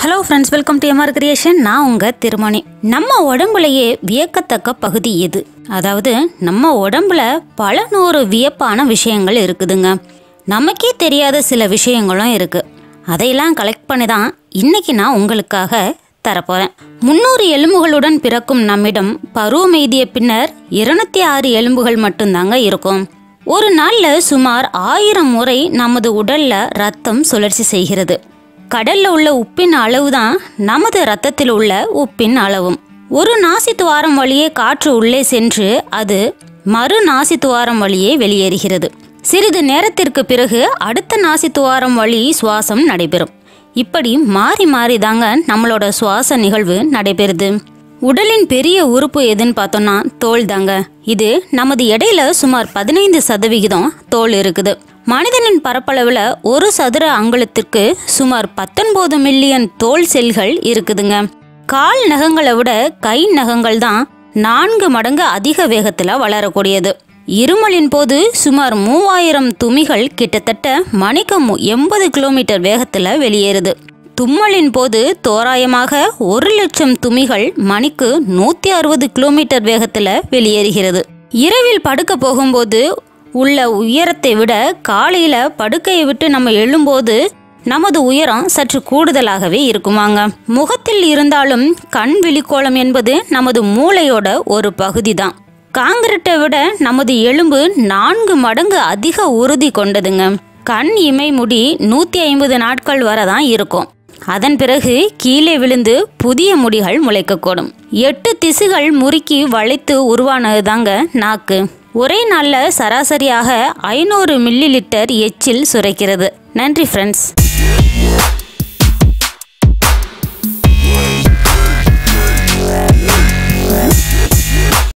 hello friends welcome to MR creation நான் உங்கள் திருமணி நம்ம உடம்புலயே வியக்கத்தக்க பகுதி எது அதாவது நம்ம உடம்புல பல நூறு வியப்பான விஷயங்கள் இருக்குதுங்க நமக்கே தெரியாத சில விஷயங்களும் இருக்கு அதையெல்லாம் கலெக்ட் பண்ணி தான் இன்னைக்கு நான் உங்களுக்காக தரப்போறேன் முன்னூறு எலும்புகளுடன் பிறக்கும் நம்மிடம் பருவம் எய்திய பின்னர் இருநூத்தி ஆறு எலும்புகள் மட்டும்தாங்க இருக்கும் ஒரு நாள்ல சுமார் ஆயிரம் முறை நமது உடல்ல ரத்தம் சுழற்சி செய்கிறது கடல்ல உள்ள உப்பின் அளவுதான் நமது ரத்தத்தில் உள்ள உப்பின் அளவும் ஒரு நாசி துவாரம் வழியே காற்று உள்ளே சென்று அது மறு நாசி துவாரம் வழியே வெளியேறுகிறது சிறிது நேரத்திற்கு பிறகு அடுத்த நாசி துவாரம் வழி சுவாசம் நடைபெறும் இப்படி மாறி மாறி தாங்க நம்மளோட சுவாச நிகழ்வு நடைபெறுது உடலின் பெரிய உறுப்பு எதுன்னு பார்த்தோம்னா தோல் தாங்க இது நமது எடையில சுமார் பதினைந்து சதவிகிதம் தோல் இருக்குது மனிதனின் பரப்பளவில் ஒரு சதுர அங்குலத்திற்கு சுமார் பத்தொன்பது மில்லியன் தோல் செல்கள் இருக்குதுங்க கால் நகங்களை விட கை நகங்கள் தான் நான்கு மடங்கு அதிக வேகத்தில் வளரக்கூடியது இருமலின் போது சுமார் மூவாயிரம் துமிகள் கிட்டத்தட்ட மணிக்கு மு- எண்பது கிலோமீட்டர் வேகத்தில் வெளியேறுது தும்மலின் போது தோராயமாக ஒரு லட்சம் துமிகள் மணிக்கு நூற்றி அறுபது கிலோமீட்டர் வேகத்தில் வெளியேறுகிறது இரவில் படுக்க போகும்போது உள்ள உயரத்தை விட காலையில படுக்கையை விட்டு நம்ம எழும்போது நமது உயரம் சற்று கூடுதலாகவே இருக்குமாங்க முகத்தில் இருந்தாலும் கண் விழிக்கோளம் என்பது நமது மூளையோட ஒரு பகுதி தான் காங்கிரட்டை விட நமது எலும்பு நான்கு மடங்கு அதிக உறுதி கொண்டதுங்க கண் இமை முடி நூற்றி ஐம்பது நாட்கள் வரை தான் இருக்கும் அதன் பிறகு கீழே விழுந்து புதிய முடிகள் முளைக்கக்கூடும் எட்டு திசுகள் முறுக்கி வளைத்து உருவானது தாங்க நாக்கு ஒரே நாளில் சராசரியாக ஐநூறு மில்லி லிட்டர் எச்சில் சுரைக்கிறது நன்றி ஃப்ரெண்ட்ஸ்